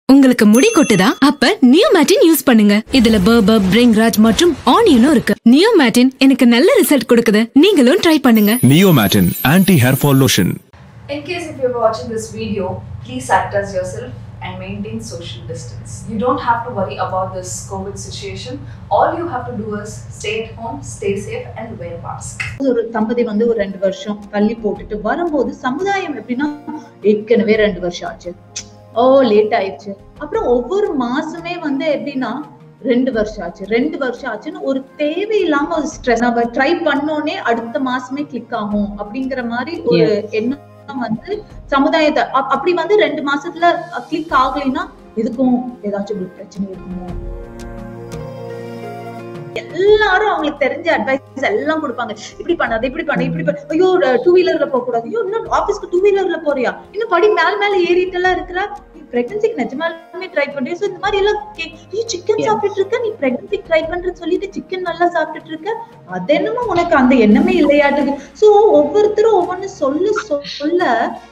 உங்களுக்கு முடி கொட்டுதா அப்ப நியோமேட்டின் யூஸ் பண்ணுங்க இதுல பர்பர் பிரிங்ராஜ் மற்றும் ஆனியனும் இருக்கு நியோமேட்டின் எனக்கு நல்ல ரிசல்ட் கொடுக்குது நீங்களும் ட்ரை பண்ணுங்க Neomatin Anti Hair Fall Lotion. In case if you're watching this video, please act as yourself and maintain social distance. You don't have to worry about this COVID situation. All you have to do is stay at home, stay safe, and wear mask. ஒரு தம்பதி வந்து ஒரு ரெண்டு வருஷம் தள்ளி போட்டுட்டு வரும்போது சமுதாயம் எப்படின்னா ஏற்கனவே ரெண்டு வருஷம் ஆச்சு ஓ லேட் ஆயிடுச்சு அப்புறம் ஒவ்வொரு மாசமே வந்து எப்படின்னா ரெண்டு வருஷம் ஆச்சு ரெண்டு வருஷம் ஆச்சுன்னு ஒரு தேவையில்லாம ஒரு ஸ்ட்ரெஸ் நம்ம ட்ரை பண்ணோனே அடுத்த மாசமே கிளிக் ஆகும் அப்படிங்கிற மாதிரி ஒரு எண்ணம் வந்து சமுதாயத்தை அப்- அப்படி வந்து ரெண்டு மாசத்துல கிளிக் ஆகலைன்னா இதுக்கும் ஏதாச்சும் ஒரு பிரச்சனை இருக்குமோ எல்லாரும் அவங்களுக்கு தெரிஞ்ச அட்வைஸ் எல்லாம் கொடுப்பாங்க இப்படி பண்ணாத இப்படி பண்ணு இப்படி பண்ணு ஐயோ டூ வீலர்ல போக கூடாது ஐயோ இன்னும் ஆபீஸ்க்கு டூ வீலர்ல போறியா இன்னும் படி மேல மேல ஏறிட்டு எல்லாம் இருக்கிற பிரெக்னன்சிக்கு நிஜமாலுமே ட்ரை பண்றியா சோ இந்த மாதிரி எல்லாம் சிக்கன் சாப்பிட்டுட்டு இருக்க நீ பிரெக்னன்சி ட்ரை பண்றேன்னு சொல்லிட்டு சிக்கன் நல்லா சாப்பிட்டுட்டு இருக்க அது என்னமோ உனக்கு அந்த எண்ணமே இல்லையாட்டுக்கு சோ ஒவ்வொருத்தரும் ஒவ்வொன்னு சொல்ல சொல்ல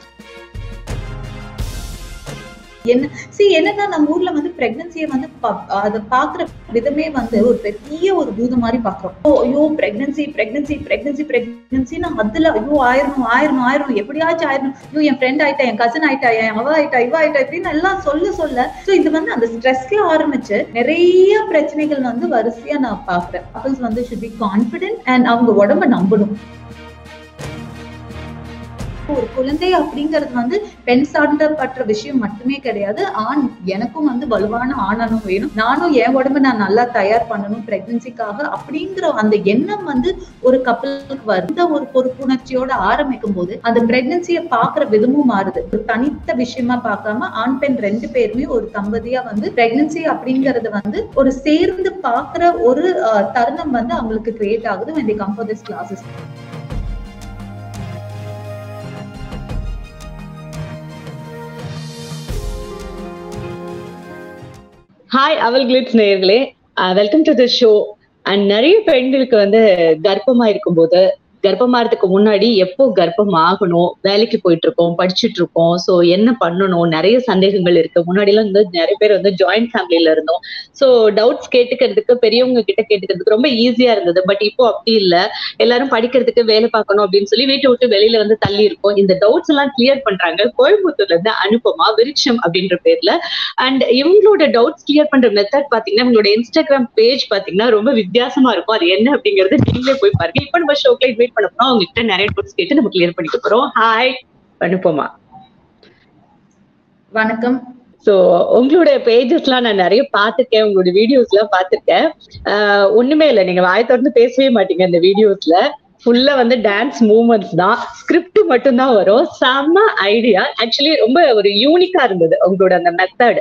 என்ன சி என்னன்னா நம்ம ஊர்ல வந்து பிரெக்னன்சியை வந்து ப- அத பாக்குற விதமே வந்து ஒரு பெரிய ஒரு பூதம் மாதிரி பாக்குறோம் ஓ, ஐயோ பிரெக்னன்சி பிரெக்னன்சி பிரெக்னன்சி பிரெக்னன்சின்னு அதுல ஐயோ ஆயிரணும் ஆயிரணும் ஆயிரணும் எப்படியாச்சும் ஆயிரணும் ஐயோ என் ஃப்ரெண்ட் ஆயிட்டா என் கசன் ஆயிட்டா என் அவ ஆயிட்டா இவ ஆயிட்டா இப்படின்னு எல்லாம் சொல்ல சொல்ல சோ இது வந்து அந்த ஸ்ட்ரெஸ்ல ஆரம்பிச்சு நிறைய பிரச்சனைகள் வந்து வரிசையா நான் பாக்குறேன் கப்பல்ஸ் வந்து ஷுட் பி கான்பிடென்ட் அண்ட் அவங்க உடம்ப நம்பணும் ஒரு குழந்தை அப்படிங்கிறது வந்து பெண் சார்ந்தப்பட்ட விஷயம் மட்டுமே கிடையாது ஆண் எனக்கும் வந்து வலுவான ஆணனும் வேணும் நானும் என் உடம்ப நான் நல்லா தயார் பண்ணணும் பிரெக்னன்சிக்காக அப்படிங்கிற அந்த எண்ணம் வந்து ஒரு கப்பலுக்கு வருந்த ஒரு பொறுப்புணர்ச்சியோட ஆரம்பிக்கும் போது அந்த பிரெக்னன்சியை பாக்குற விதமும் மாறுது ஒரு தனித்த விஷயமா பார்க்காம ஆண் பெண் ரெண்டு பேருமே ஒரு தம்பதியா வந்து பிரெக்னன்சி அப்படிங்கறது வந்து ஒரு சேர்ந்து பாக்குற ஒரு அஹ், தருணம் வந்து அவங்களுக்கு கிரியேட் ஆகுது when they come for this classes hi Aval glitz நேயர்களே welcome to the show and நிறைய பெண்களுக்கு வந்து கர்ப்பமா இருக்கும்போது கர்ப்பமாறதுக்கு முன்னாடி எப்போ கர்ப்பம் ஆகணும் வேலைக்கு போயிட்டு இருக்கோம் படிச்சுட்டு இருக்கோம் சோ என்ன பண்ணணும் நிறைய சந்தேகங்கள் இருக்கு முன்னாடி எல்லாம் வந்து நிறைய பேர் வந்து ஜாயிண்ட் ஃபேமிலில இருந்தோம் சோ டவுட்ஸ் கேட்டுக்கிறதுக்கு பெரியவங்க கிட்ட கேட்டுக்கிறதுக்கு ரொம்ப ஈஸியா இருந்தது பட் இப்போ அப்படி இல்ல எல்லாரும் படிக்கிறதுக்கு வேலை பார்க்கணும் அப்படின்னு சொல்லி வீட்டை விட்டு வெளியில வந்து தள்ளி இருக்கோம் இந்த டவுட்ஸ் எல்லாம் கிளியர் பண்றாங்க கோயம்புத்தூர்ல இருந்து அனுபமா விருட்சம் அப்படின்ற பேர்ல அண்ட் இவங்களோட டவுட்ஸ் கிளியர் பண்ற மெத்தட் பாத்தீங்கன்னா இவங்களோட இன்ஸ்டாகிராம் பேஜ் பாத்தீங்கன்னா ரொம்ப வித்தியாசமா இருக்கும் அது என்ன அப்படிங்கறது நீங்களே போய் பாருங்க இப்ப நம்ம ஷோக்ல இன்வைட் பண்ண போறோம் அவங்க கிட்ட நிறைய டவுட்ஸ் கேட்டு நம்ம கிளியர் பண்ணிக்க போறோம் ஹாய் அனுப்பமா வணக்கம் சோ உங்களோட பேஜஸ்லாம் நான் நிறைய பார்த்திருக்கேன் உங்களோட வீடியோஸ் எல்லாம் பார்த்திருக்கேன் ஆஹ் ஒண்ணுமே இல்லை நீங்க வாய் திறந்து பேசவே மாட்டீங்க அந்த வீடியோஸ்ல ஃபுல்லா வந்து டான்ஸ் மூவ்மெண்ட்ஸ் தான் ஸ்கிரிப்ட் மட்டும் தான் வரும் செம்ம ஐடியா ஆக்சுவலி ரொம்ப ஒரு யூனிக்கா இருந்தது உங்களோட அந்த மெத்தட்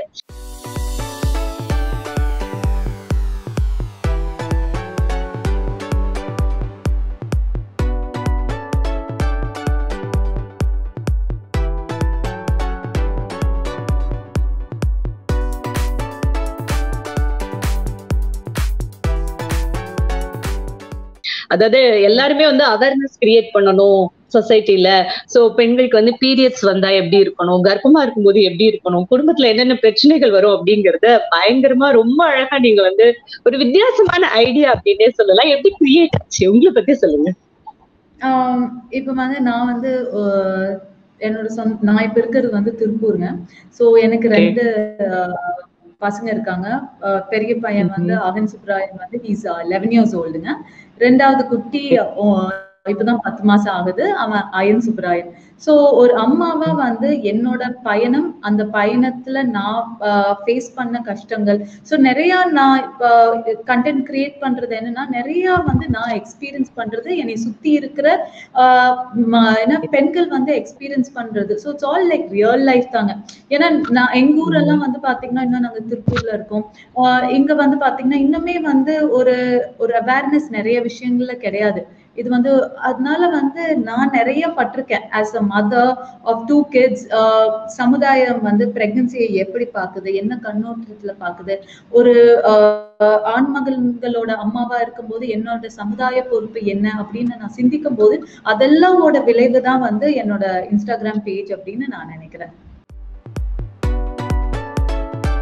அதாவது எல்லாருமே வந்து அவேர்னஸ் கிரியேட் பண்ணணும் சொசைட்டில சோ பெண்களுக்கு வந்து பீரியட்ஸ் வந்தா எப்படி இருக்கணும் கர்ப்பமா இருக்கும்போது எப்படி இருக்கணும் குடும்பத்துல என்னென்ன பிரச்சனைகள் வரும் அப்படிங்கறத பயங்கரமா ரொம்ப அழகா நீங்க வந்து ஒரு வித்தியாசமான ஐடியா அப்படின்னே சொல்லலாம் எப்படி கிரியேட் ஆச்சு உங்களை பத்தி சொல்லுங்க ஆம், இப்ப வந்து நான் வந்து அஹ், என்னோட சொந்த நான் இப்ப இருக்கிறது வந்து திருப்பூருங்க சோ எனக்கு ரெண்டு அஹ், பசங்க இருக்காங்க அஹ், பெரிய பையன் வந்து அகன் சுப்ராயன் வந்து ஹீஸ் லெவன் இயர்ஸ் ஓல்டுங்க ரெண்டாவது குட்டி அஹ், இப்பதான் பத்து மாசம் ஆகுது அவன் அயன் சுப்ராயன் சோ ஒரு அம்மாவா வந்து என்னோட பயணம் அந்த பயணத்துல நான் ஃபேஸ் பண்ண கஷ்டங்கள் சோ நிறைய நான் இப்போ கண்டென்ட் கிரியேட் பண்றது என்னன்னா நிறைய வந்து நான் எக்ஸ்பீரியன்ஸ் பண்றது என்னை சுத்தி இருக்கிற ஆஹ் ம- என்ன பெண்கள் வந்து எக்ஸ்பீரியன்ஸ் பண்றது so it's all like real life தாங்க ஏன்னா நான் எங்க ஊரெல்லாம் வந்து பாத்தீங்கன்னா இன்னும் நாங்க திருப்பூர்ல இருக்கோம் ஆஹ் இங்க வந்து பாத்தீங்கன்னா இன்னுமே வந்து ஒரு ஒரு அவேர்னஸ் நிறைய விஷயங்கள்ல கிடையாது இது வந்து அதனால வந்து நான் நிறைய பட்டிருக்கேன் as a mother of two kids சமுதாயம் வந்து பிரெக்னன்சியை எப்படி பாக்குது என்ன கண்ணோட்டத்துல பாக்குது ஒரு ஆஹ் ஆண் மகன்களோட அம்மாவா இருக்கும்போது என்னோட சமுதாய பொறுப்பு என்ன அப்படின்னு நான் சிந்திக்கும் போது அதெல்லாமோட விளைவு தான் வந்து என்னோட இன்ஸ்டாகிராம் பேஜ் அப்படின்னு நான் நினைக்கிறேன்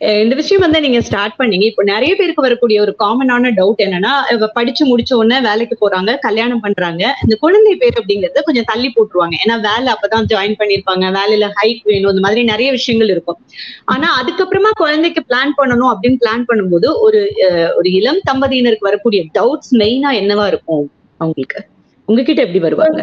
அஹ் இந்த விஷயம் வந்து நீங்க ஸ்டார்ட் பண்ணீங்க இப்போ நிறைய பேருக்கு வரக்கூடிய ஒரு காமனான டவுட் என்னன்னா இவ படிச்சு முடிச்ச உடனே வேலைக்கு போறாங்க கல்யாணம் பண்றாங்க இந்த குழந்தை பேர் அப்படிங்கறத கொஞ்சம் தள்ளி போட்டுருவாங்க ஏன்னா வேலை அப்பதான் ஜாயின் பண்ணிருப்பாங்க வேலையில ஹைட் வேணும் இந்த மாதிரி நிறைய விஷயங்கள் இருக்கும் ஆனா அதுக்கப்புறமா குழந்தைக்கு பிளான் பண்ணணும் அப்படின்னு பிளான் பண்ணும்போது ஒரு அஹ், ஒரு இளம் தம்பதியினருக்கு வரக்கூடிய டவுட்ஸ் மெயினா என்னவா இருக்கும் அவங்களுக்கு உங்ககிட்ட எப்படி வருவாங்க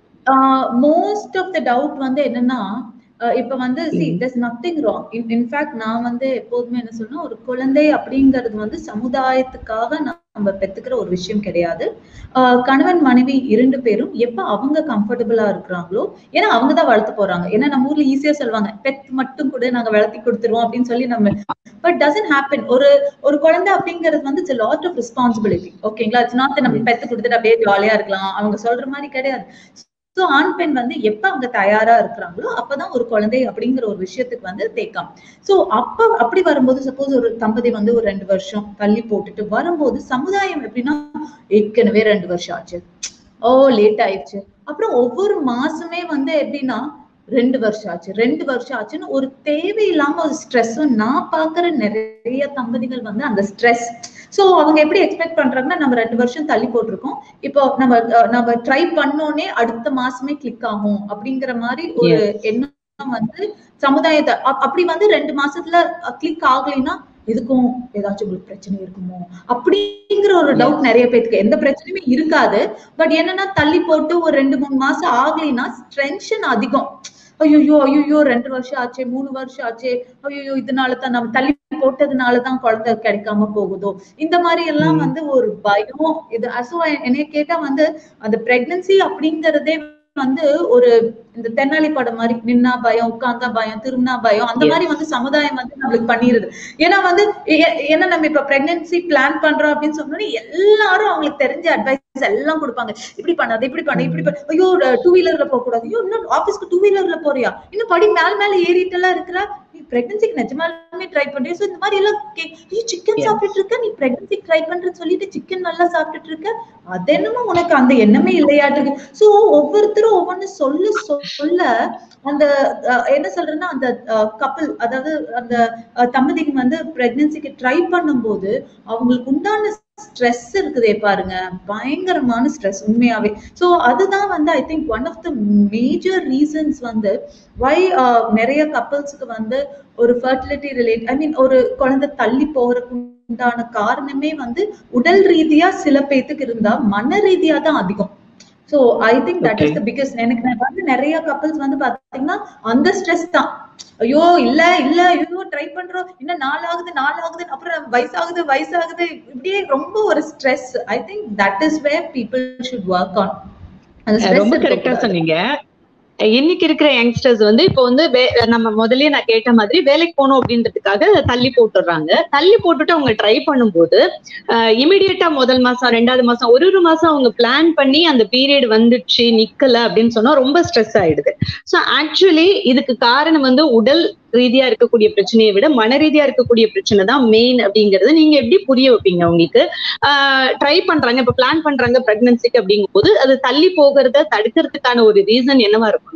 மோஸ்ட் ஆஃப் த டவுட் வந்து என்னன்னா அஹ் இப்ப வந்து C there's nothing wrong in fact நான் வந்து எப்போதுமே என்ன சொல்றேன் ஒரு குழந்தை அப்படிங்கிறது வந்து சமுதாயத்துக்காக நம்ம பெத்துக்கிற ஒரு விஷயம் கிடையாது ஆஹ் கணவன் மனைவி இரண்டு பேரும் எப்ப அவங்க கம்ஃபர்டபுளா இருக்கிறாங்களோ ஏன்னா அவங்க தான் வளர்த்து போறாங்க ஏன்னா நம்ம ஊர்ல ஈஸியா சொல்லுவாங்க பெத் மட்டும் கூட நாங்க வளர்த்தி கொடுத்துருவோம் அப்படின்னு சொல்லி நம்ம பட் டசன்ட் ஹேப்பன் ஒரு ஒரு குழந்தை அப்படிங்கிறது வந்து இட்ஸ் லாட் ஆஃப் ரெஸ்பான்சிபிலிட்டி ஓகேங்களா இட்ஸ் நாட் நம்ம பெத்து கொடுத்துட்டு அப்படியே ஜாலியா இருக்கலாம் அவங்க சொல்ற மாதிரி கிடையாது சோ ஆண் பெண் வந்து எப்ப அவங்க தயாரா இருக்கிறாங்களோ அப்பதான் ஒரு குழந்தை அப்படிங்கிற ஒரு விஷயத்துக்கு வந்து தேக்கம் சோ அப்ப அப்படி வரும்போது சப்போஸ் ஒரு தம்பதி வந்து ஒரு ரெண்டு வருஷம் தள்ளி போட்டுட்டு வரும்போது சமுதாயம் எப்படின்னா ஏற்கனவே ரெண்டு வருஷம் ஆச்சு ஓ லேட் ஆயிடுச்சு அப்புறம் ஒவ்வொரு மாசமே வந்து எப்படின்னா ரெண்டு வருஷம் ஆச்சு ரெண்டு வருஷம் ஆச்சுன்னு ஒரு தேவையில்லாம ஒரு ஸ்ட்ரெஸ்ஸும் நான் பாக்குற நிறைய தம்பதிகள் வந்து அந்த ஸ்ட்ரெஸ் சோ அவங்க எப்படி எக்ஸ்பெக்ட் பண்றாங்கன்னா நம்ம ரெண்டு வருஷம் தள்ளி போட்டிருக்கோம் இப்போ நம்ம அஹ், நம்ம ட்ரை பண்ணோனே அடுத்த மாசமே கிளிக் ஆகும் அப்படிங்கிற மாதிரி ஒரு எண்ணம் வந்து சமுதாயத்தை அப்- அப்படி வந்து ரெண்டு மாசத்துல கிளிக் ஆகலைன்னா எதுக்கும் ஏதாச்சும் உங்களுக்கு பிரச்சனை இருக்குமோ அப்படிங்கிற ஒரு டவுட் நிறைய பேருக்கு எந்த பிரச்சனையுமே இருக்காது பட் என்னன்னா தள்ளி போட்டு ஒரு ரெண்டு மூணு மாசம் ஆகலைன்னா டென்ஷன் அதிகம் ஐயோ ஐயோ ரெண்டு வருஷம் ஆச்சே மூணு வருஷம் ஆச்சே ஐயோ இதனால தான் நம்ம தள்ளி போட்டதுனால தான் குழந்தை கிடைக்காம போகுதோ இந்த மாதிரி எல்லாம் வந்து ஒரு பயம் இது அசோ என்னைய கேட்டா வந்து அந்த பிரெக்னன்சி அப்படிங்கறதே வந்து ஒரு இந்த தென்னாலி படம் மாதிரி நின்னா பயம் உட்கார்ந்தா பயம் திரும்பினா பயம் அந்த மாதிரி வந்து சமுதாயம் வந்து நம்மளுக்கு பண்ணிருது ஏன்னா வந்து ஏ- ஏன்னா நம்ம இப்ப பிரெக்னன்சி பிளான் பண்றோம் அப்படின்னு சொன்னோன்னே எல்லாரும் அவங்களுக்கு தெரிஞ்ச அட்வைஸ் எல்லாம் கொடுப்பாங்க இப்படி பண்ணாத இப்படி பண்ண இப்படி பண்ண ஐயோ டூ வீலர்ல போக கூடாது ஐயோ இன்னும் ஆபீஸ்க்கு டூ வீலர்ல போறியா இன்னும் படி மேல மேல ஏறிட்டு எல்லாம் இருக்கிற நீ பிரெக்னன்சிக்கு நிஜமாலுமே ட்ரை பண்றியா சோ இந்த மாதிரி எல்லாம் கே ஐயோ சிக்கன் Yes. சாப்பிட்டுட்டு இருக்க நீ பிரெக்னன்சி ட்ரை பண்றது சொல்லிட்டு சிக்கன் நல்லா சாப்பிட்டுட்டு இருக்க அது என்னமோ உனக்கு அந்த எண்ணமே இல்லையாட்டுக்கு சோ ஒவ்வொருத்தரும் ஒவ்வொன்னு சொல்ல சொல்ல அந்த அஹ், என்ன சொல்றேன்னா அந்த கப்பல் அதாவது அந்த அஹ், தம்பதிங்க வந்து பிரெக்னன்சிக்கு ட்ரை பண்ணும்போது அவங்களுக்கு உண்டான ஸ்ட்ரெஸ் இருக்குதே பாருங்க பயங்கரமான ஸ்ட்ரெஸ் உண்மையாவே சோ அதுதான் வந்து I think one of the major reasons வந்து வை நிறைய கப்பல்ஸ்க்கு வந்து ஒரு ஃபர்டிலிட்டி ரிலேட் ஐ மீன் ஒரு குழந்தை தள்ளி போறதுக்கு உண்டான காரணமே வந்து உடல் ரீதியா சில பேத்துக்கு இருந்தா மன ரீதியா தான் அதிகம் so I think that is Okay. The biggest எனக்கு நான் வந்து நிறைய கப்பல்ஸ் வந்து பாத்தீங்கன்னா அந்த ஸ்ட்ரெஸ் தான் ஐயோ இல்ல இல்ல ஐயோ ட்ரை பண்றோம் இன்னும் நாள் ஆகுது நாள் ஆகுது அப்புறம் வயசாகுது வயசாகுது இப்படியே ரொம்ப ஒரு stress I think that is where people should work on அந்த அஹ் ரொம்ப ஸ்ட்ரெஸ் கரெக்டா சொன்னீங்க அஹ் இன்னைக்கு இருக்கிற யங்ஸ்டர்ஸ் வந்து இப்போ வந்து வே- நம்ம முதல்லயே நான் கேட்ட மாதிரி வேலைக்கு போகணும் அப்படின்றதுக்காக தள்ளி போட்டுடுறாங்க தள்ளி போட்டுட்டு அவங்க ட்ரை பண்ணும்போது இமிடியேட்டா முதல் மாசம் ரெண்டாவது மாசம் ஒரு ஒரு மாசம் அவங்க பிளான் பண்ணி அந்த பீரியட் வந்துடுச்சு நிக்கல அப்படின்னு சொன்னா ரொம்ப ஸ்ட்ரெஸ் ஆயிடுது சோ ஆக்சுவலி இதுக்கு காரணம் வந்து உடல் ரீதியா இருக்கக்கூடிய பிரச்சனையை விட மன ரீதியா இருக்கக்கூடிய பிரச்சனை தான் மெயின் அப்படிங்கறத நீங்க எப்படி புரிய வைப்பீங்க உங்களுக்கு ட்ரை பண்றாங்க இப்ப பிளான் பண்றாங்க பிரெக்னன்சிக்கு அப்படிங்கும்போது அது தள்ளி போகிறத தடுக்கிறதுக்கான ஒரு ரீசன் என்னவா இருக்கும்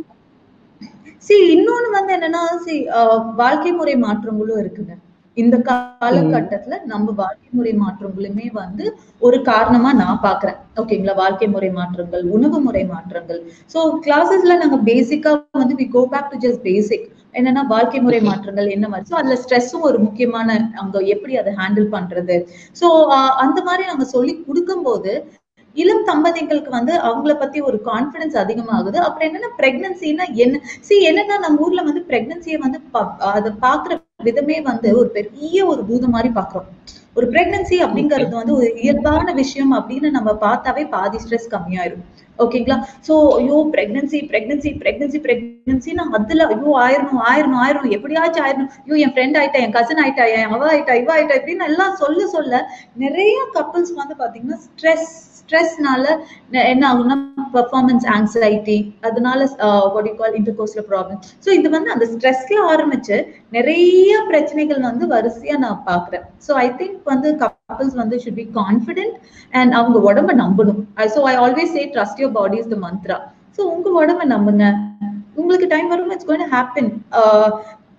சி இன்னொன்னு வந்து என்னன்னா சி வாழ்க்கை முறை மாற்றங்களும் இருக்குங்க இந்த காலகட்டத்துல நம்ம வாழ்க்கை முறை மாற்றங்களுமே வந்து ஒரு காரணமா நான் பாக்குறேன் ஓகேங்களா வாழ்க்கை முறை மாற்றங்கள் உணவு முறை மாற்றங்கள் சோ கிளாஸஸ்ல நாங்க பேசிக்கா வந்து we go back to just basic என்னன்னா வாழ்க்கை முறை மாற்றங்கள் என்ன மாதிரி ஸோ அதுல ஸ்ட்ரெஸ்ஸும் ஒரு முக்கியமான அங்க எப்படி அதை ஹேண்டில் பண்றது சோ அந்த மாதிரி நாங்க சொல்லி கொடுக்கும்போது இளம் தம்பதிகளுக்கு வந்து அவங்கள பத்தி ஒரு கான்பிடன்ஸ் அதிகமாகுது அப்புறம் என்னன்னா பிரெக்னன்சினா என்ன சி என்னன்னா நம்ம ஊர்ல வந்து பிரெக்னன்சியை வந்து ப- அதை பாக்குற விதமே வந்து ஒரு பெரிய ஒரு பூதம் மாதிரி பாக்குறோம் ஒரு பிரெக்னன்சி அப்படிங்கிறது வந்து ஒரு இயல்பான விஷயம் அப்படின்னு நம்ம பார்த்தாவே பாதி ஸ்ட்ரெஸ் கம்மியாயிரும் ஓகேங்களா சோ ஐயோ பிரெக்னன்சி பிரெக்னன்சி பிரெக்னன்சி பிரெக்னன்சின்னு அதுல ஐயோ ஆயிரணும் ஆயிரணும் ஆயிரணும் எப்படியாச்சும் ஆயிரணும் ஐயோ என் ஃப்ரெண்ட் ஆயிட்டா என் கசன் ஆயிட்டா என் அவ ஆயிட்டா இவ ஆயிட்டா இப்படின்னு எல்லாம் சொல்ல சொல்ல நிறைய கப்பல்ஸ் வந்து பாத்தீங்கன்னா ஸ்ட்ரெஸ் ஸ்ட்ரெஸ்னால என்ன ஆகும்னா பெர்ஃபார்மன்ஸ் ஆங்ஸைட்டி அதனால வாட் யூ கால் இன்டர்கோர்ஸ்ல ப்ராப்ளம் ஸோ இது வந்து அந்த ஸ்ட்ரெஸ்ல ஆரம்பிச்சு நிறைய பிரச்சனைகள் வந்து வரிசையா நான் பாக்குறேன் ஸோ ஐ திங்க் வந்து கப்பல்ஸ் வந்து ஷுட் பி கான்ஃபிடென்ட் அண்ட் அவங்க உடம்ப நம்பணும் so I always say trust your body is the mantra so உங்க உடம்ப நம்புங்க உங்களுக்கு டைம் வரும் இட்ஸ் கோயின் ஹேப்பன்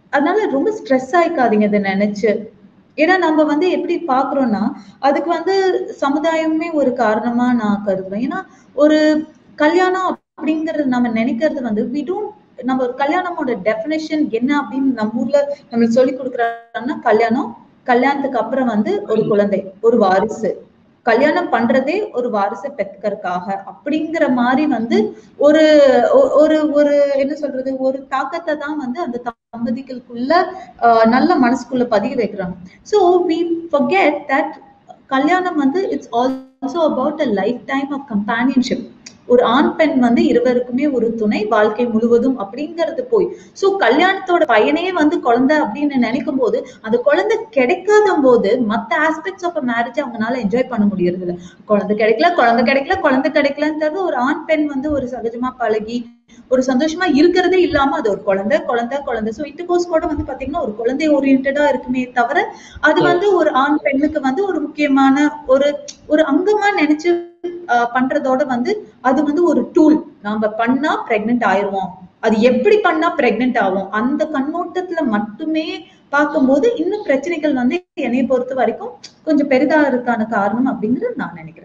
அதனால ரொம்ப ஸ்ட்ரெஸ் ஆயிக்காதீங்க இதை நினைச்சு ஏன்னா நம்ம வந்து எப்படி பாக்குறோம்னா அதுக்கு வந்து சமுதாயமே ஒரு காரணமா நான் கருதுவேன் ஏன்னா ஒரு கல்யாணம் அப்படிங்கறது நம்ம நினைக்கிறது வந்து வி டோன்ட் நம்ம ஒரு கல்யாணமோட டெஃபினேஷன் என்ன அப்படின்னு நம்ம ஊர்ல நம்மளுக்கு சொல்லி கொடுக்குறாங்கன்னா கல்யாணம் கல்யாணத்துக்கு அப்புறம் வந்து ஒரு குழந்தை ஒரு வாரிசு கல்யாணம் பண்றதே ஒரு வாரிசை பெத்துக்கறதுக்காக அப்படிங்கிற மாதிரி வந்து ஒரு ஒ- ஒரு ஒரு என்ன சொல்றது ஒரு தாக்கத்தை தான் வந்து அந்த தம்பதிகளுக்குள்ள ஆஹ், நல்ல மனசுக்குள்ள பதிய வைக்கிறாங்க ஸோ வி forget தட் கல்யாணம் வந்து it's also about a lifetime of companionship ஒரு ஆண் பெண் வந்து இருவருக்குமே ஒரு துணை வாழ்க்கை முழுவதும் அப்படிங்கிறது போய் சோ கல்யாணத்தோட பயனே வந்து குழந்தை அப்படின்னு நினைக்கும் போது அந்த குழந்தை கிடைக்காத போது மத்த ஆஸ்பெக்ட்ஸ் ஆஃப் மேரேஜ் அவங்களால என்ஜாய் பண்ண முடியறது இல்ல குழந்தை கிடைக்கல குழந்தை கிடைக்கல குழந்தை கிடைக்கலன்றது ஒரு ஆண் பெண் வந்து ஒரு சகஜமா பழகி ஒரு சந்தோஷமா இருக்கிறதே இல்லாம அது ஒரு குழந்தை குழந்தை குழந்தை சோ இட்டுகோஸ் கூட வந்து பாத்தீங்கன்னா ஒரு குழந்தை ஓரியன்டா இருக்குமே தவிர அது வந்து ஒரு ஆண் பெண்ணுக்கு வந்து ஒரு முக்கியமான ஒரு ஒரு அங்கமா நினைச்சு ஆஹ் பண்றதோட வந்து அது வந்து ஒரு டூல் நாம பண்ணா பிரெக்னென்ட் ஆயிருவோம் அது எப்படி பண்ணா பிரெக்னென்ட் ஆகும் அந்த கண்ணோட்டத்துல மட்டுமே பார்க்கும்போது இன்னும் பிரச்சனைகள் வந்து என்னைய பொறுத்த வரைக்கும் கொஞ்சம் பெரிதா இருக்கான காரணம் அப்படிங்கறது நான் நினைக்கிறேன்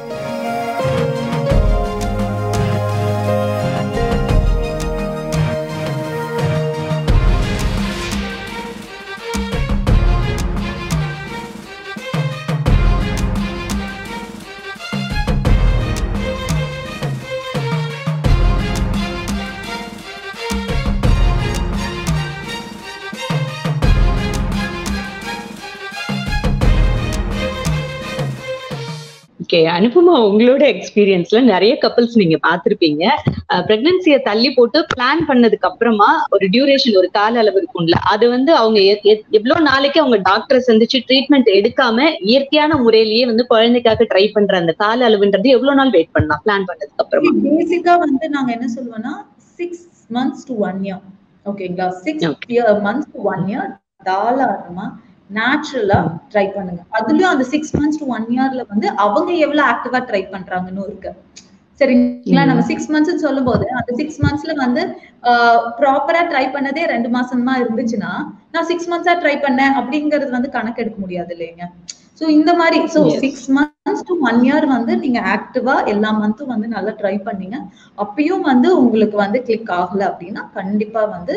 ஓகே அனுபமா உங்களோட எக்ஸ்பீரியன்ஸ்ல நிறைய கப்பல்ஸ் நீங்க பார்த்திருப்பீங்க பிரெக்னன்சியை தள்ளி போட்டு பிளான் பண்ணதுக்கு அப்புறமா ஒரு டியூரேஷன் ஒரு கால அளவு இருக்கும்ல அது வந்து அவங்க எ- எ- எவ்வளவு நாளைக்கு அவங்க டாக்டரை சந்திச்சு ட்ரீட்மெண்ட் எடுக்காம இயற்கையான முறையிலேயே வந்து குழந்தைக்காக ட்ரை பண்ற அந்த கால அளவுன்றது எவ்வளவு நாள் வெயிட் பண்ணலாம் பிளான் பண்ணதுக்கு அப்புறமா பேசிக்கா வந்து நாங்க என்ன சொல்லுவோம்னா six months to one year ஓகேங்களா six months to one year தாராளமா நேச்சுரலா ட்ரை பண்ணுங்க அதுலயும் அந்த சிக்ஸ் மந்த்ஸ் டு ஒன் இயர்ல வந்து அவங்க எவ்வளவு ஆக்டிவா ட்ரை பண்றாங்கன்னு இருக்கு சரிங்களா நம்ம சிக்ஸ் மந்த்ஸ் சொல்லும் போது அந்த சிக்ஸ் மந்த்ஸ்ல வந்து ப்ராப்பரா ட்ரை பண்ணதே ரெண்டு மாசமா இருந்துச்சுன்னா நான் சிக்ஸ் மந்த்ஸா ட்ரை பண்ணேன் அப்படிங்கறது வந்து கணக்கெடுக்க முடியாது இல்லைங்க சோ இந்த மாதிரி so Yes. Six months to one year வந்து நீங்க ஆக்டிவா எல்லா மந்த்தும் வந்து நல்லா ட்ரை பண்ணீங்க அப்பயும் வந்து உங்களுக்கு வந்து கிளிக் ஆகல அப்படின்னா கண்டிப்பா வந்து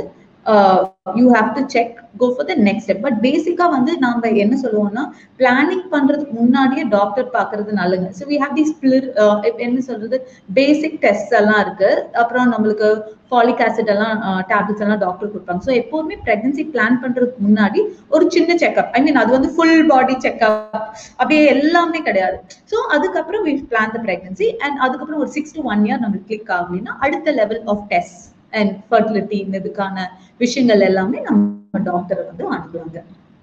you have to check go for the next step but பேசிக்கா வந்து நாம என்ன சொல்லுவோம்னா பிளானிங் பண்றதுக்கு முன்னாடியே டாக்டர் பாக்குறது நல்லது ஸோ வி ஹாவ் தீஸ் என்ன சொல்றது பேசிக் டெஸ்ட் எல்லாம் இருக்கு அப்புறம் நம்மளுக்கு ஃபாலிக் ஆசிட் எல்லாம் டேப்லெட்ஸ் எல்லாம் டாக்டர் கொடுப்பாங்க ஸோ எப்போதுமே பிரெக்னன்சி பிளான் பண்றதுக்கு முன்னாடி ஒரு சின்ன செக்அப் ஐ மீன் அது வந்து ஃபுல் பாடி செக்அப் அப்படியே எல்லாமே கிடையாது ஸோ அதுக்கப்புறம் we plan the pregnancy and அதுக்கப்புறம் ஒரு சிக்ஸ் டு ஒன் இயர் நம்மளுக்கு கிளிக் ஆகலைன்னா அடுத்த level of test and fertility இதுக்கான விஷயங்கள் எல்லாமே நம்ம டாக்டரை வந்து அனுப்புவாங்க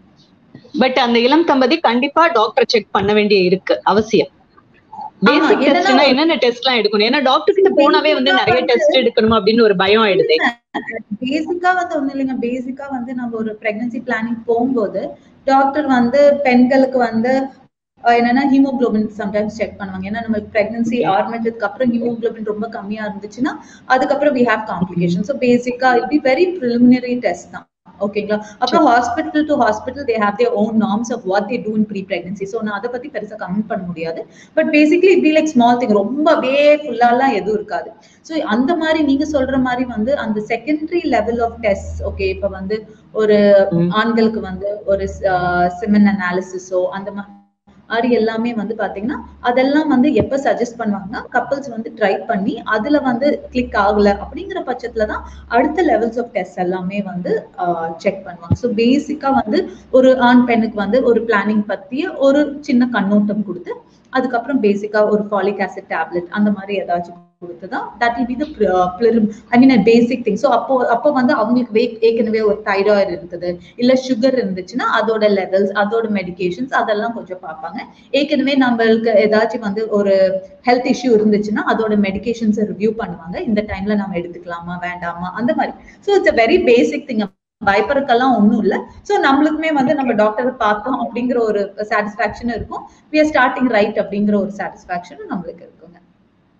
பட் அந்த இளம் தம்பதி கண்டிப்பா டாக்டர் செக் பண்ண வேண்டிய இருக்கு அவசியம் ஆமா, பேசிக் என்னன்னா- டெஸ்ட்னா என்னென்ன டெஸ்ட் எல்லாம் எடுக்கணும் ஏன்னா டாக்டர் கிட்ட போனாவே வந்து நிறைய டெஸ்ட் எடுக்கணும் அப்படின்னு ஒரு பயம் ஆயிடுது பேசிக்கா வந்து ஒண்ணும் இல்லைங்க பேசிக்கா வந்து நம்ம ஒரு பிரெக்னன்சி பிளானிங் போகும்போது டாக்டர் வந்து பெண்களுக்கு வந்து அஹ், என்னன்னா ஹீமோகுளோபின் சம்டைம்ஸ் செக் பண்ணுவாங்க ஏன்னா நம்ம பிரெக்னன்சி ஆரம்பிச்சதுக்கு அப்புறம் ஹீமோகுளோபின் ரொம்ப கம்மியா இருந்துச்சுன்னா அதுக்கப்புறம் வி ஹேவ் காம்ப்ளிகேஷன் ஸோ பேசிக்கா it be very preliminary test தான் ஓகேங்களா அப்புறம் hospital to hospital they have their own norms of what they do in pre pregnancy so நான் அதை பத்தி பெருசா கமெண்ட் பண்ண முடியாது but basically it be like small thing ரொம்ப அப்படியே ஃபுல்லாலாம் எதுவும் இருக்காது ஸோ அந்த மாதிரி நீங்க சொல்ற மாதிரி வந்து அந்த secondary level of test okay இப்ப வந்து ஒரு ம். ஆண்களுக்கு வந்து ஒரு சிமென் அனாலிசிஸோ அந்த மா- மாதிரி எல்லாமே வந்து பாத்தீங்கன்னா அதெல்லாம் வந்து எப்ப சஜஸ்ட் பண்ணுவாங்கன்னா கப்பல்ஸ் வந்து ட்ரை பண்ணி அதுல வந்து கிளிக் ஆகல அப்படிங்கிற பட்சத்துல தான் அடுத்த லெவல்ஸ் ஆஃப் டெஸ்ட் எல்லாமே வந்து செக் பண்ணுவாங்க ஸோ பேசிக்கா வந்து ஒரு ஆண் பெண்ணுக்கு வந்து ஒரு பிளானிங் பத்திய ஒரு சின்ன கண்ணோட்டம் கொடுத்து அதுக்கப்புறம் பேசிக்கா ஒரு ஃபாலிக் ஆசிட் டேப்லெட் அந்த மாதிரி ஏதாச்சும் கொடுத்துதான் that will be the I mean basic thing so அப்போ அப்போ வந்து அவங்களுக்கு வே- ஏற்கனவே ஒரு தைராய்டு இருந்தது இல்ல சுகர் இருந்துச்சுன்னா அதோட லெவல்ஸ் அதோட மெடிகேஷன்ஸ் அதெல்லாம் கொஞ்சம் பார்ப்பாங்க ஏற்கனவே நம்மளுக்கு ஏதாச்சும் வந்து ஒரு ஹெல்த் இஷ்யூ இருந்துச்சுன்னா அதோட மெடிகேஷன்ஸை ரிவ்யூ பண்ணுவாங்க இந்த டைம்ல நம்ம எடுத்துக்கலாமா வேண்டாமா அந்த மாதிரி so it's very basic thing பயப்பறக்கெல்லாம் ஒண்ணும் இல்ல சோ நம்மளுக்குமே வந்து நம்ம டாக்டரை பார்த்தோம் அப்படிங்கிற ஒரு சாட்டிஸ்பாக்சன் இருக்கும் வி ஆர் ஸ்டார்டிங் ரைட் அப்படிங்கிற ஒரு சாட்டிஸ்பாக்சனும் நம்மளுக்கு இருக்குங்க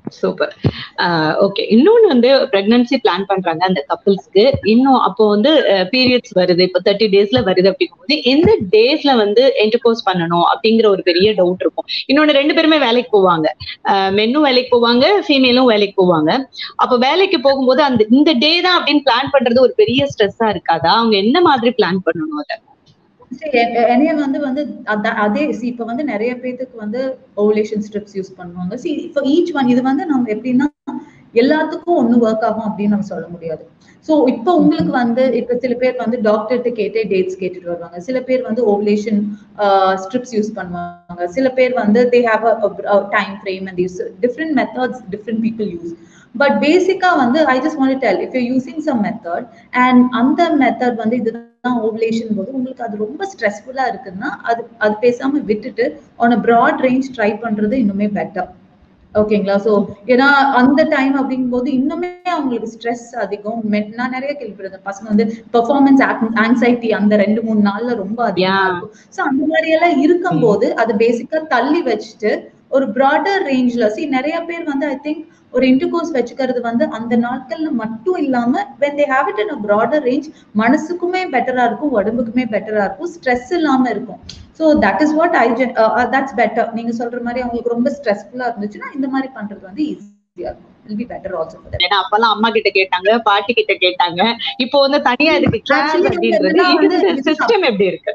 சூப்பர் ஓகே இன்னொன்னு வந்து பிரெக்னன்சி பிளான் பண்றாங்க அந்த கப்பிள்ஸ்க்கு இன்னும் அப்போ வந்து பீரியட்ஸ் வருது இப்போ தேர்ட்டி டேஸ்ல வருது அப்படிங்கும்போது எந்த டேஸ்ல வந்து என்டர்கோர்ஸ் பண்ணணும் அப்படிங்கிற ஒரு பெரிய டவுட் இருக்கும் இன்னொன்னு ரெண்டு பேருமே வேலைக்கு போவாங்க மென்னும் வேலைக்கு போவாங்க ஃபீமேலும் வேலைக்கு போவாங்க அப்போ வேலைக்கு போகும்போது அந்த இந்த டே தான் அப்படின்னு பிளான் பண்றது ஒரு பெரிய ஸ்ட்ரெஸ்ஸா இருக்காதா அவங்க என்ன மாதிரி பிளான் பண்ணணும் அதை சரி, எ- என்னைய வந்து வந்து அத- அதே see இப்ப வந்து நிறைய பேத்துக்கு வந்து ஓவலேஷன் ஸ்ட்ரிப்ஸ் யூஸ் பண்ணுவாங்க சி இப்போ ஈச் ஒன் இது வந்து நம்ம எப்படின்னா எல்லாத்துக்கும் ஒண்ணு ஒர்க் ஆகும் அப்படின்னு நம்ம சொல்ல முடியாது சோ இப்போ உங்களுக்கு வந்து இப்ப சில பேர் வந்து டாக்டர்கிட்ட கேட்டே டேட்ஸ் கேட்டுட்டு வருவாங்க சில பேர் வந்து ஓவலேஷன் ஸ்ட்ரிப்ஸ் யூஸ் பண்ணுவாங்க சில பேர் வந்து they have a time frame and use different methods different people use but பேசிக்கா வந்து I just want tell if you using some method and அந்த மெத்தட் வந்து இதுதான் ஓவலேஷன் போது உங்களுக்கு அது ரொம்ப ஸ்ட்ரெஸ்ஃபுல்லா இருக்குன்னா அது அது பேசாம விட்டுட்டு on a broad range try பண்றது இன்னுமே பெட்டர் ஓகேங்களா சோ ஏன்னா அந்த டைம் அப்படிங்கும்போது இன்னுமே அவங்களுக்கு ஸ்ட்ரெஸ் அதிகம் மெ- நான் நிறைய கேள்விப்பட்டிருக்கேன் பசங்க வந்து பெர்ஃபார்மன்ஸ் ஆங்ஸைட்டி அந்த ரெண்டு மூணு நாள்ல ரொம்ப அதிகமா Yeah. இருக்கும் சோ அந்த மாதிரி எல்லாம் இருக்கும்போது அது பேசிக்கா தள்ளி வச்சுட்டு ஒரு ப்ராடர் ரேஞ்ச்ல சி நிறைய பேர் வந்து ஐ திங்க் ஒரு இன்டர்கோர்ஸ் வச்சுக்கிறது வந்து அந்த நாட்கள்ல மட்டும் இல்லாம when they have it in a broader range மனசுக்குமே பெட்டரா இருக்கும் உடம்புக்குமே பெட்டரா இருக்கும் ஸ்ட்ரெஸ் இல்லாம இருக்கும் so that is what I that's better நீங்க சொல்ற மாதிரி அவங்களுக்கு ரொம்ப ஸ்ட்ரெஸ்ஃபுல்லா இருந்துச்சுன்னா இந்த மாதிரி பண்றது வந்து ஈஸியா இருக்கும் will be better also for ஏன்னா அப்பெல்லாம் அம்மா கிட்ட கேட்டாங்க பாட்டி கிட்ட கேட்டாங்க இப்போ வந்து தனியா இதுக்கு கிளாஸ் Actually வந்து அப்படின்றது என்னன்னா வந்து இந்த சிஸ்டம் எப்படி இருக்கு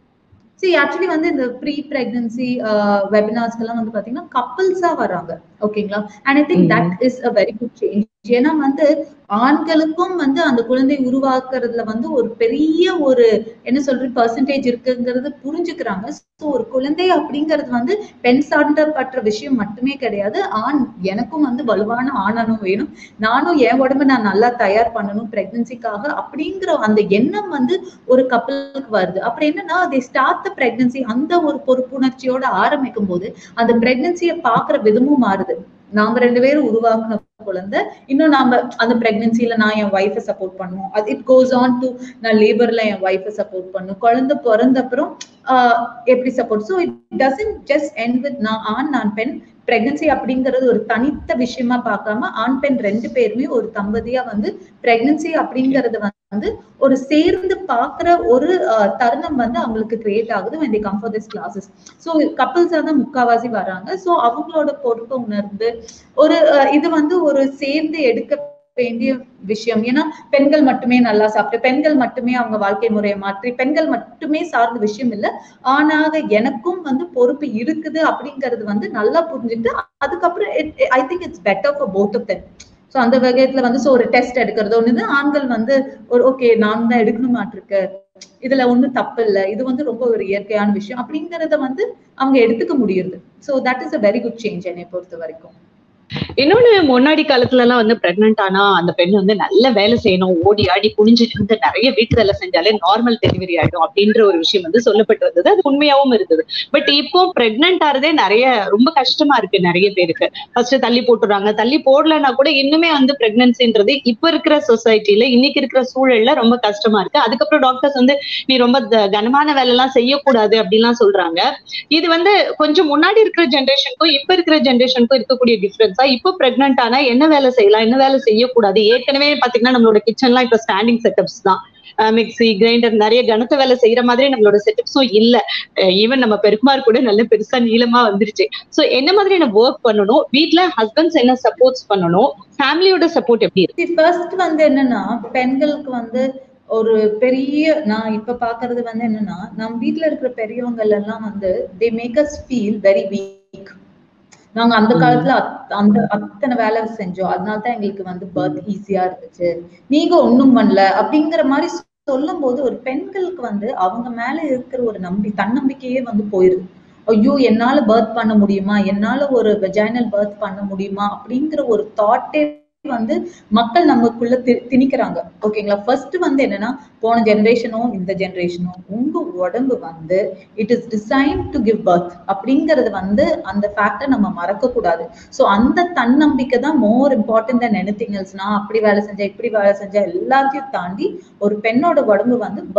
சி ஆக்சுவலி வந்து இந்த ப்ரீ பிரெக்னன்சி வெபினார்ஸ்க்கெல்லாம் வந்து பாத்தீங்கன்னா கப்பிள்ஸா வராங்க ஓகேங்களா and I think Mhm. That is a very good change ஏன்னா வந்து ஆண்களுக்கும் வந்து அந்த குழந்தை உருவாக்குறதுல வந்து ஒரு பெரிய ஒரு என்ன சொல்றது பர்சன்டேஜ் இருக்குங்கிறது புரிஞ்சுக்கிறாங்க ஸோ ஒரு குழந்தை அப்படிங்கிறது வந்து பெண் சார்ந்தப்பட்ட விஷயம் மட்டுமே கிடையாது ஆண் எனக்கும் வந்து வலுவான ஆணனும் வேணும் நானும் என் உடம்ப நான் நல்லா தயார் பண்ணணும் பிரெக்னன்சிக்காக அப்படிங்கிற அந்த எண்ணம் வந்து ஒரு கப்பலுக்கு வருது அப்புறம் என்னன்னா they ஸ்டார்ட் த பிரெக்னன்சி அந்த ஒரு பொறுப்புணர்ச்சியோட ஆரம்பிக்கும் போது அந்த பிரெக்னன்சியை பாக்குற விதமும் மாறுது நாம ரெண்டு பேரும் உருவாக்குன குழந்தை இன்னும் நாம அந்த பிரெக்னன்சில நான் என் ஒய்ஃபை சப்போர்ட் பண்ணும் அது இட் கோஸ் ஆன் டு நான் லேபர்ல என் ஒய்ஃபை சப்போர்ட் பண்ணும் குழந்தை பிறந்த அப்புறம் ஆஹ் எப்படி support so it doesn't just end with நான் ஆண் நான் பெண் பிரெக்னன்சி அப்படிங்கிறது ஒரு தனித்த விஷயமா பார்க்காம ஆண் பெண் ரெண்டு பேருமே ஒரு தம்பதியா வந்து பிரெக்னன்சி அப்படிங்கறது வந்து ஒரு சேர்ந்து பாக்குற ஒரு ஆஹ், தருணம் வந்து அவங்களுக்கு கிரியேட் ஆகுது when they come for this classes so கப்பிள்ஸா தான் முக்காவாசி வராங்க ஸோ அவங்களோட பொறுப்பை உணர்ந்து ஒரு ஆஹ், இது வந்து ஒரு சேர்ந்து எடுக்க வேண்டிய விஷயம் ஏன்னா பெண்கள் மட்டுமே நல்லா சாப்பிட்டு பெண்கள் மட்டுமே அவங்க வாழ்க்கை முறையை மாற்றி பெண்கள் மட்டுமே சார்ந்த விஷயம் இல்ல ஆனாக எனக்கும் வந்து பொறுப்பு இருக்குது அப்படிங்கிறது வந்து நல்லா புரிஞ்சுட்டு அதுக்கப்புறம் I think it's better for both of them so அந்த வகையத்துல வந்து ஸோ ஒரு டெஸ்ட் எடுக்கிறது ஒண்ணு ஆண்கள் வந்து ஒரு ஓகே நான் தான் எடுக்கணுமாட்டிருக்கு இதுல ஒண்ணும் தப்பு இல்ல இது வந்து ரொம்ப ஒரு இயற்கையான விஷயம் அப்படிங்கறத வந்து அவங்க எடுத்துக்க முடியுது so that is a very good change என்னை பொறுத்த வரைக்கும் இன்னொன்னு முன்னாடி காலத்துல எல்லாம் வந்து பிரெக்னென்ட் ஆனா அந்த பெண் வந்து நல்ல வேலை செய்யணும் ஓடி ஆடி குனிஞ்சிட்டு இருந்து நிறைய வீட்டு வேலை செஞ்சாலே நார்மல் டெலிவரி ஆயிடும் அப்படின்ற ஒரு விஷயம் வந்து சொல்லப்பட்டு வந்தது அது உண்மையாவும் இருந்தது பட் இப்போ பிரெக்னென்ட் ஆறதே நிறைய ரொம்ப கஷ்டமா இருக்கு நிறைய பேருக்கு ஃபர்ஸ்ட் தள்ளி போட்டுறாங்க தள்ளி போடலன்னா கூட இன்னுமே வந்து பிரெக்னன்சின்றது இப்ப இருக்கிற சொசைட்டில இன்னைக்கு இருக்கிற சூழல்ல ரொம்ப கஷ்டமா இருக்கு அதுக்கப்புறம் டாக்டர்ஸ் வந்து நீ ரொம்ப த- கனமான வேலை எல்லாம் செய்யக்கூடாது அப்படின்லாம் சொல்றாங்க இது வந்து கொஞ்சம் முன்னாடி இருக்கிற ஜென்ரேஷனுக்கும் இப்ப இருக்கிற ஜென்ரேஷனுக்கும் இருக்கக்கூடிய டிஃபரன்ஸா இப்போ பிரெக்னென்ட் ஆனா என்ன வேலை செய்யலாம் என்ன வேலை செய்யக்கூடாது ஏற்கனவே பாத்தீங்கன்னா நம்மளோட கிச்சன்லாம் இப்ப ஸ்டாண்டிங் செட்டப்ஸ் தான் மிக்ஸி கிரைண்டர் நிறைய கனத்த வேலை செய்யற மாதிரி நம்மளோட செட்டப்ஸும் இல்ல ஈவன் நம்ம பெருமார் கூட நல்ல பெருசா நீளமா வந்துருச்சு சோ என்ன மாதிரியான ஒர்க் பண்ணணும் வீட்ல ஹஸ்பண்ட்ஸ் என்ன சப்போர்ட்ஸ் பண்ணணும் ஃபேமிலியோட சப்போர்ட் எப்படி இருக்கு ஃபர்ஸ்ட் வந்து என்னன்னா பெண்களுக்கு வந்து ஒரு பெரிய நான் இப்ப பாக்குறது வந்து என்னன்னா நம்ம வீட்ல இருக்கிற பெரியவங்க எல்லாம் வந்து they make us feel very weak நாங்க அந்த ம். காலத்துல அத்- அந்த அத்தனை வேலை செஞ்சோம் அதனால தான் எங்களுக்கு வந்து பர்த் ஈஸியா இருந்துச்சு நீங்க ஒண்ணும் பண்ணல அப்படிங்கிற மாதிரி சொல்லும் போது ஒரு பெண்களுக்கு வந்து அவங்க மேல இருக்கிற ஒரு நம்பி தன்னம்பிக்கையே வந்து போயிருது ஐயோ என்னால பர்த் பண்ண முடியுமா என்னால ஒரு வெஜைனல் பர்த் பண்ண முடியுமா அப்படிங்கிற ஒரு தாட்டே வந்து மக்கள் நமக்குள்ள தி- திணிக்கிறாங்க ஓகேங்களா ஃபர்ஸ்ட் வந்து என்னன்னா போன ஜெனரேஷனும் இந்த ஜெனரேஷனும் உங்க உடம்பு வந்து it is design to give birth அப்படிங்கறது வந்து அந்த ஃபேக்டை நம்ம மறக்க கூடாது ஸோ அந்த தன்னம்பிக்கை தான் more important than anything else நான் அப்படி வேலை செஞ்சேன் இப்படி வேலை செஞ்சேன் எல்லாத்தையும் தாண்டி ஒரு பெண்ணோட உடம்பு வந்து பர்த்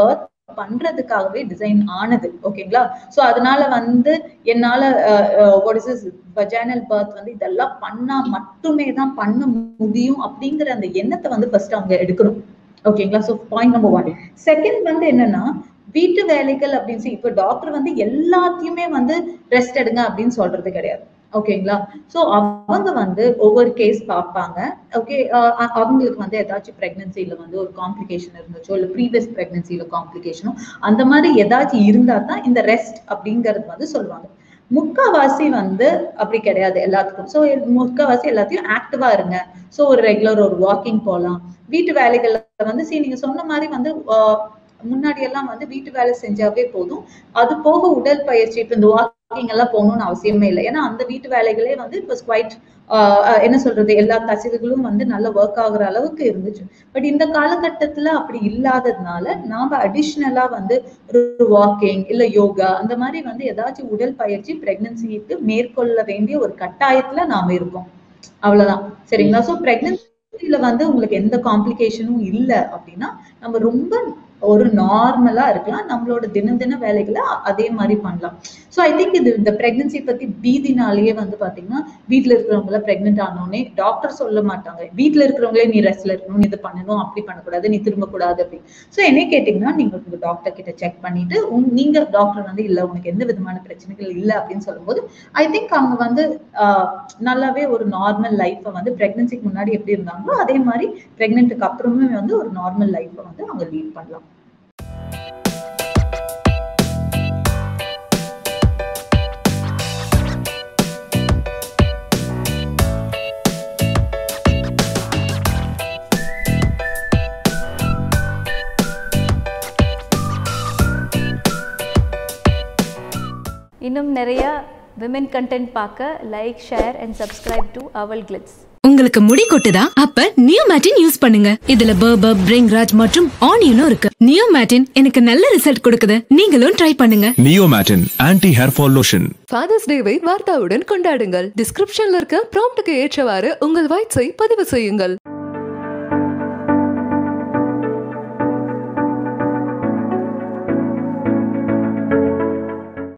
பண்றதுக்காகவே டிசைன் ஆனது ஓகேங்களா சோ அதனால வந்து என்னால வாட் இஸ் வஜானல் பர்த் வந்து இதெல்லாம் பண்ணா மட்டுமே தான் பண்ண முடியும் அப்படிங்கிற அந்த எண்ணத்தை வந்து ஃபர்ஸ்ட் அவங்க எடுக்கணும் ஓகேங்களா so point number one second வந்து என்னன்னா வீட்டு வேலைகள் அப்படின்னு சொல்லி இப்போ டாக்டர் வந்து எல்லாத்தையுமே வந்து ரெஸ்ட் எடுங்க அப்படின்னு சொல்றது கிடையாது ஓகேங்களா சோ அவங்க வந்து ஒவ்வொரு கேஸ் பார்ப்பாங்க ஓகே அவங்களுக்கு வந்து ஏதாச்சும் பிரெக்னன்சில வந்து ஒரு காம்ப்ளிகேஷன் இருந்துச்சோ இல்ல ப்ரீவியஸ் பிரெக்னன்சில காம்ப்ளிகேஷனோ அந்த மாதிரி ஏதாச்சும் இருந்தா தான் இந்த ரெஸ்ட் அப்படிங்கிறது வந்து சொல்லுவாங்க முக்காவாசி வந்து அப்படி கிடையாது எல்லாத்துக்கும் ஸோ முக்காவாசி எல்லாத்தையும் ஆக்டிவா இருங்க ஸோ ஒரு ரெகுலர் ஒரு வாக்கிங் போகலாம் வீட்டு வேலைகள்ல வந்து சரி நீங்க சொன்ன மாதிரி வந்து முன்னாடி எல்லாம் வந்து வீட்டு வேலை செஞ்சாவே போதும் அது போக உடல் பயிற்சி இப்ப இந்த வாக்கிங் எல்லாம் போகணும்னு அவசியமே இல்லை ஏன்னா அந்த வீட்டு வேலைகளே வந்து இப்போ குவைட் என்ன சொல்றது எல்லா கசிவுகளும் வந்து நல்ல ஒர்க் ஆகுற அளவுக்கு இருந்துச்சு பட் இந்த காலகட்டத்துல அப்படி இல்லாததுனால நாம அடிஷ்னலா வந்து ஒரு வாக்கிங் இல்ல யோகா அந்த மாதிரி வந்து ஏதாச்சும் உடல் பயிற்சி பிரெக்னன்சிக்கு மேற்கொள்ள வேண்டிய ஒரு கட்டாயத்துல நாம இருக்கோம் அவ்வளவுதான் சரிங்களா சோ பிரெக்னன்சில வந்து உங்களுக்கு எந்த காம்ப்ளிகேஷனும் இல்லை அப்படின்னா நம்ம ரொம்ப ஒரு நார்மலா இருக்கலாம் நம்மளோட தினம் தின வேலைகளை அதே மாதிரி பண்ணலாம் ஸோ ஐ திங்க் இது இந்த பிரெக்னன்சி பத்தி பீதினாலேயே வந்து பாத்தீங்கன்னா வீட்டுல இருக்கிறவங்கள பிரெக்னென்ட் ஆனோடனே டாக்டர் சொல்ல மாட்டாங்க வீட்டுல இருக்கிறவங்களே நீ ரெஸ்ட்ல இருக்கணும் இது பண்ணணும் அப்படி பண்ணக்கூடாது நீ திரும்ப கூடாது அப்படி ஸோ என்ன கேட்டீங்கன்னா நீங்க உங்க டாக்டர் கிட்ட செக் பண்ணிட்டு நீங்க டாக்டர் வந்து இல்ல உனக்கு எந்த விதமான பிரச்சனைகள் இல்லை அப்படின்னு சொல்லும்போது ஐ திங்க் அவங்க வந்து நல்லாவே ஒரு நார்மல் லைஃப்பை வந்து பிரெக்னன்சிக்கு முன்னாடி எப்படி இருந்தாங்களோ அதே மாதிரி பிரெக்னென்ட்டுக்கு அப்புறமே வந்து ஒரு நார்மல் லைஃப்பை வந்து அவங்க லீட் பண்ணலாம் இன்னும் நிறைய விமென் கண்டென்ட் பார்க்க like share and subscribe to Aval Glitz உங்களுக்கு முடி கொட்டுதா அப்ப நியோ மேட்டின் யூஸ் பண்ணுங்க இதுல பர்பர் பிரிங்ராஜ் மற்றும் ஆனியனும் இருக்கு நியோ மேட்டின் எனக்கு நல்ல ரிசல்ட் கொடுக்குது நீங்களும் ட்ரை பண்ணுங்க நியோமேட்டின் anti hair fall lotion Father's டேவை வார்த்தாவுடன் கொண்டாடுங்கள் டிஸ்கிரிப்ஷன்ல இருக்க ப்ராம்ப்டுக்கு ஏற்றவாறு உங்கள் வாய்ஸை பதிவு செய்யுங்கள்